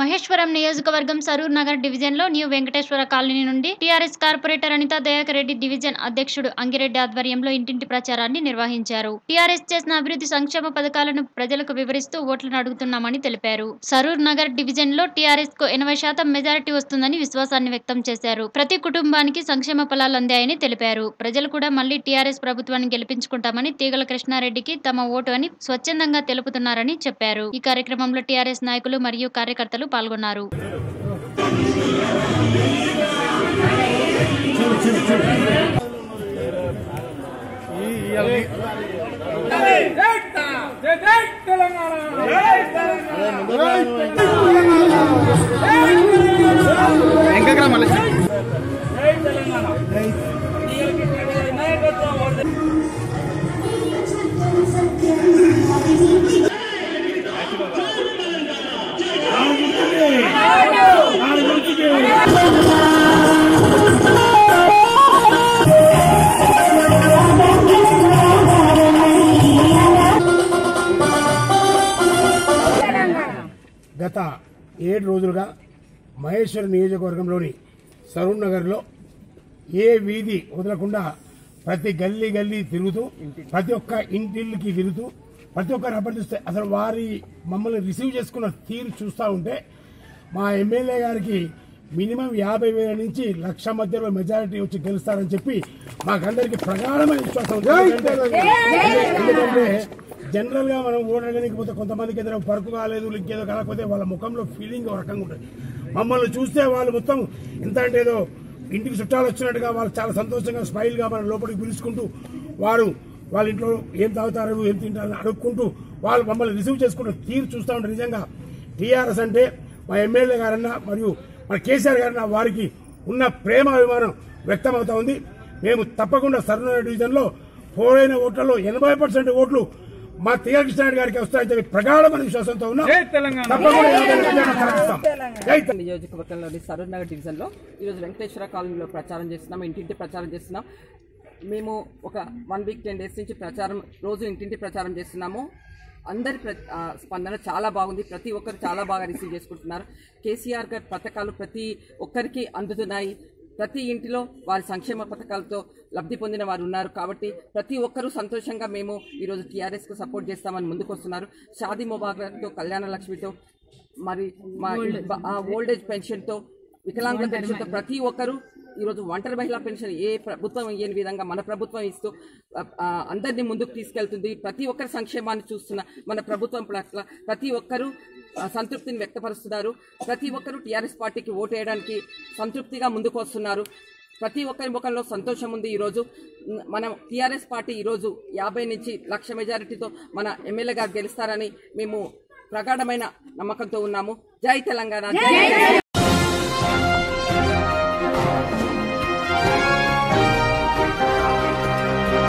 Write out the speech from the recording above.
మహేశ్వరం నియోజకవర్గం సరూర్ నగర్ డివిజన్ లో new Venkateshwara colony నుండి TRS corporator Anitha Dayakar Reddy division అధ్యక్షుడు అంగిరెడ్డి ఆధ్వర్యంలో ఇంటింటి ప్రచారాన్ని నిర్వహించారు టీఆర్ఎస్ చేసిన అభివృద్ధి సంక్షేమ పథకాలను ప్రజలకు వివరిస్తూ ఓట్లను అడుగుతున్నామని తెలిపారు సరూర్ నగర్ డివిజన్ లో టీఆర్ఎస్ కు ఎనభై శాతం మెజారిటీ వస్తుందని విశ్వాసాన్ని వ్యక్తం చేశారు ప్రతి కుటుంబానికి సంక్షేమ ఫలాలు అందాయని తెలిపారు ప్రజలు కూడా మళ్లీ టీఆర్ఎస్ ప్రభుత్వాన్ని గెలిపించుకుంటామని తీగల కృష్ణారెడ్డికి తమ ఓటు అని స్వచ్ఛందంగా తెలుపుతున్నారని చెప్పారు ఈ కార్యక్రమంలో టీఆర్ఎస్ నాయకులు మరియు కార్యకర్తలు పాల్గొన్నారు గత ఏడు రోజులుగా మహేశ్వర నియోజకవర్గంలోని సరూర్ నగర్లో ఏ వీధి వదలకుండా ప్రతి గల్లీ గల్లీ తిరుగుతూ ప్రతి ఒక్క ఇంటికి తిరుగుతూ ప్రతి ఒక్కరు అభ్యర్థిస్తే అసలు వారి మమ్మల్ని రిసీవ్ చేసుకున్న తీరు చూస్తూ ఉంటే మా ఎమ్మెల్యే గారికి మినిమం యాభై వేల నుంచి లక్ష మధ్యలో మెజారిటీ వచ్చి గెలుస్తారని చెప్పి మాకందరికి ప్రగాఢమైన విశ్వాసం ఉంది. ఎందుకంటే- ఎందుకంటే జనరల్ గా మనం ఓడగలిగిపోతే కొంతమందికి ఏదైనా పరుకు కాలేదు ఇంకేదో కాకపోతే వాళ్ళ ముఖంలో ఫీలింగ్ ఒక రకంగా ఉంటుంది మమ్మల్ని చూస్తే వాళ్ళు మొత్తం ఎంత అంటే ఏదో ఇంటికి చుట్టాలు వచ్చినట్టుగా వాళ్ళు చాలా సంతోషంగా స్మైల్ గా మన లోపలికి పిలుచుకుంటూ వారు వాళ్ళ ఇంట్లో ఏం తాగుతారు ఏం తింటారు అడుక్కుంటూ వాళ్ళు మమ్మల్ని రిసీవ్ చేసుకుంటూ తీరు చూస్తూ ఉంటారు నిజంగా టీఆర్ఎస్ అంటే మా ఎమ్మెల్యే గారన్నా మరియు మన కేసీఆర్ గారన్నా వారికి ఉన్న ప్రేమ అభిమానం వ్యక్తమవుతా ఉంది మేము తప్పకుండా సర్వనగర్ డివిజన్ లో పోలైన ఓట్లలో ఎనభై పర్సెంట్ ఓట్లు మా తీగ కృష్ణారెడ్డి గారికి వస్తాయని చెప్పి ప్రగాఢమైన విశ్వాసంతో ఉన్నాం తప్పకుండా యాభై మెజారిటీ సాధిస్తాం. జై తెలంగాణ. నియోజకవర్గంలోని సరూర్ నగర్ డివిజన్లో ఈరోజు వెంకటేశ్వర కాలనీలో ప్రచారం చేస్తున్నాం ఇంటింటి ప్రచారం చేస్తున్నాం మేము ఒక వన్ వీక్ టెన్ డేస్ నుంచి ప్రచారం రోజు ఇంటింటి ప్రచారం చేస్తున్నాము అందరి ప్ర ఆ, స్పందన చాలా బాగుంది ప్రతి ఒక్కరు చాలా బాగా రిసీవ్ చేసుకుంటున్నారు కేసీఆర్ గారి పథకాలు ప్రతి ఒక్కరికి అందుతున్నాయి ప్రతి ఇంటిలో వారి సంక్షేమ పథకాలతో లబ్ధి పొందిన వారు ఉన్నారు కాబట్టి ప్రతి ఒక్కరూ సంతోషంగా మేము ఈరోజు టీఆర్ఎస్కు సపోర్ట్ చేస్తామని ముందుకు వస్తున్నారు షాదీ మొబారక్తో కళ్యాణ లక్ష్మితో మరి మా ఆ ఓల్డ్ ఏజ్ పెన్షన్తో వికలాంగుల పెన్షన్తో ప్రతి ఒక్కరూ ఈరోజు ఒంటరి మహిళా పెన్షన్ ఏ ప్రభుత్వం ఇయ్యని విధంగా మన ప్రభుత్వం ఇస్తూ ఆ, ఆ, అందరినీ ముందుకు తీసుకెళ్తుంది ప్రతి ఒక్కరి సంక్షేమాన్ని చూస్తున్న మన ప్రభుత్వం పట్ల ప్రతి ఒక్కరూ ఆ, సంతృప్తిని వ్యక్తపరుస్తున్నారు ప్రతి ఒక్కరూ టీఆర్ఎస్ పార్టీకి ఓటు వేయడానికి సంతృప్తిగా ముందుకు వస్తున్నారు ప్రతి ఒక్కరి ముఖంలో సంతోషం ఉంది ఈరోజు మ్, మనం టీఆర్ఎస్ పార్టీ ఈరోజు యాభై నుంచి లక్ష మెజారిటీతో మన ఎమ్మెల్యే గారు గెలుస్తారని మేము ప్రగాఢమైన నమ్మకంతో ఉన్నాము జై తెలంగాణ జై